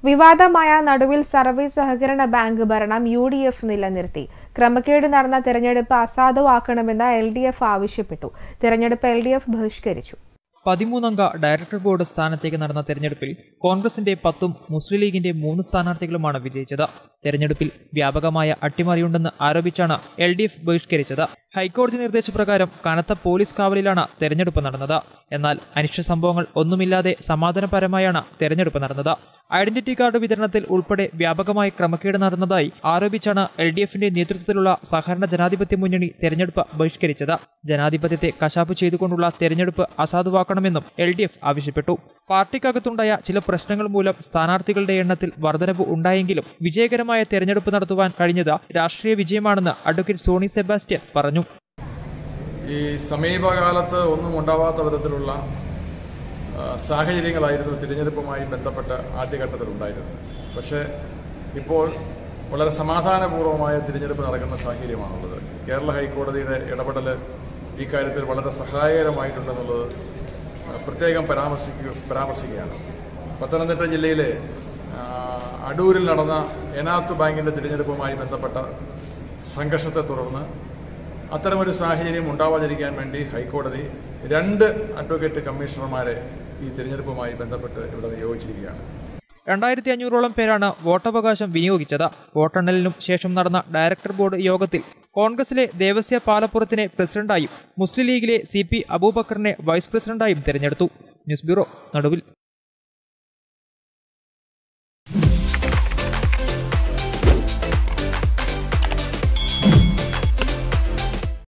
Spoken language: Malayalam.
വിവാദമായ നടുവിൽ സർവീസ് സഹകരണ ബാങ്ക് ഭരണം യു ഡി എഫ് നിലനിർത്തി ക്രമക്കേട് നടന്ന തെരഞ്ഞെടുപ്പ് അസാധുവാക്കണമെന്ന് എൽ ഡി എഫ് ആവശ്യപ്പെട്ടു തെരഞ്ഞെടുപ്പ് എൽ ഡി എഫ് ബഹിഷ്കരിച്ചു പതിമൂന്നംഗ ഡയറക്ടർ ബോർഡ് സ്ഥാനത്തേക്ക് നടന്ന തെരഞ്ഞെടുപ്പിൽ കോൺഗ്രസിന്റെ പത്തും മുസ്ലിം ലീഗിന്റെ മൂന്ന് സ്ഥാനാർത്ഥികളുമാണ് വിജയിച്ചത് തെരഞ്ഞെടുപ്പിൽ വ്യാപകമായ അട്ടിമറിയുണ്ടെന്ന് ആരോപിച്ചാണ് എൽ ഡി എഫ് ബഹിഷ്കരിച്ചത് ഹൈക്കോടതി നിർദ്ദേശപ്രകാരം കനത്ത പോലീസ് കാവലിലാണ് തെരഞ്ഞെടുപ്പ് നടന്നത് എന്നാൽ അനിഷ്ട സംഭവങ്ങൾ ഒന്നുമില്ലാതെ സമാധാനപരമായാണ് തെരഞ്ഞെടുപ്പ് നടന്നത് ഐഡന്റിറ്റി കാർഡ് വിതരണത്തിൽ ഉൾപ്പെടെ വ്യാപകമായ ക്രമക്കേട് നടന്നതായി ആരോപിച്ചാണ് എൽ ഡി എഫിന്റെ നേതൃത്വത്തിലുള്ള സഹകരണ ജനാധിപത്യ മുന്നണി തെരഞ്ഞെടുപ്പ് ബഹിഷ്കരിച്ചത് ജനാധിപത്യത്തെ കശാപ്പ് ചെയ്തുകൊണ്ടുള്ള തെരഞ്ഞെടുപ്പ് അസാധുവാക്കണമെന്നും എൽ ഡി എഫ് ആവശ്യപ്പെട്ടു പാർട്ടിക്കകത്തുണ്ടായ ചില പ്രശ്നങ്ങൾ മൂലം സ്ഥാനാർത്ഥികളുടെ എണ്ണത്തിൽ വർധനവ് ഉണ്ടായെങ്കിലും വിജയകരമായ തെരഞ്ഞെടുപ്പ് നടത്തുവാൻ കഴിഞ്ഞത് രാഷ്ട്രീയ വിജയമാണെന്ന് അഡ്വക്കേറ്റ് സോണി സെബാസ്റ്റ്യൻ പറഞ്ഞു ഈ സമീപകാലത്ത് ഒന്നും ഉണ്ടാവാത്ത തരത്തിലുള്ള ആ, സാഹചര്യങ്ങളായിരുന്നു തിരഞ്ഞെടുപ്പുമായി ബന്ധപ്പെട്ട് ആദ്യഘട്ടത്തിലുണ്ടായിരുന്നത് പക്ഷേ ഇപ്പോൾ വളരെ സമാധാനപൂർവമായ തിരഞ്ഞെടുപ്പ് നടക്കുന്ന സാഹചര്യമാണുള്ളത് കേരള ഹൈക്കോടതിയുടെ ഇടപെടൽ ഇക്കാര്യത്തിൽ വളരെ സഹായകരമായിട്ടുണ്ടെന്നുള്ളത് ആ, പ്രത്യേകം പരാമർശിക്കുക പരാമർശിക്കുകയാണ് പത്തനംതിട്ട ജില്ലയിലെ ആ, അടൂരിൽ നടന്ന എനാത്ത് ബാങ്കിന്റെ തിരഞ്ഞെടുപ്പുമായി ബന്ധപ്പെട്ട സംഘർഷത്തെ തുടർന്ന് അത്തരമൊരു സാഹചര്യം ഉണ്ടാവാതിരിക്കാൻ വേണ്ടി ഹൈക്കോടതി രണ്ട് അഡ്വക്കേറ്റ് കമ്മീഷണർമാരെ ഈ തിരഞ്ഞെടുപ്പുമായി ബന്ധപ്പെട്ട് ഇവിടെ നിയോഗിച്ചിരിക്കുകയാണ് രണ്ടായിരത്തി അഞ്ഞൂറോളം പേരാണ് വോട്ടവകാശം വിനിയോഗിച്ചത് വോട്ടെണ്ണലിനും ശേഷം നടന്ന ഡയറക്ടർ ബോർഡ് യോഗത്തിൽ കോൺഗ്രസിലെ ദേവസ്യ പാലപ്പുറത്തിനെ പ്രസിഡന്റായും മുസ്ലിം ലീഗിലെ സി പി അബൂബക്കറിനെ വൈസ് പ്രസിഡന്റായും തെരഞ്ഞെടുത്തു ന്യൂസ് ബ്യൂറോ നടുവിൽ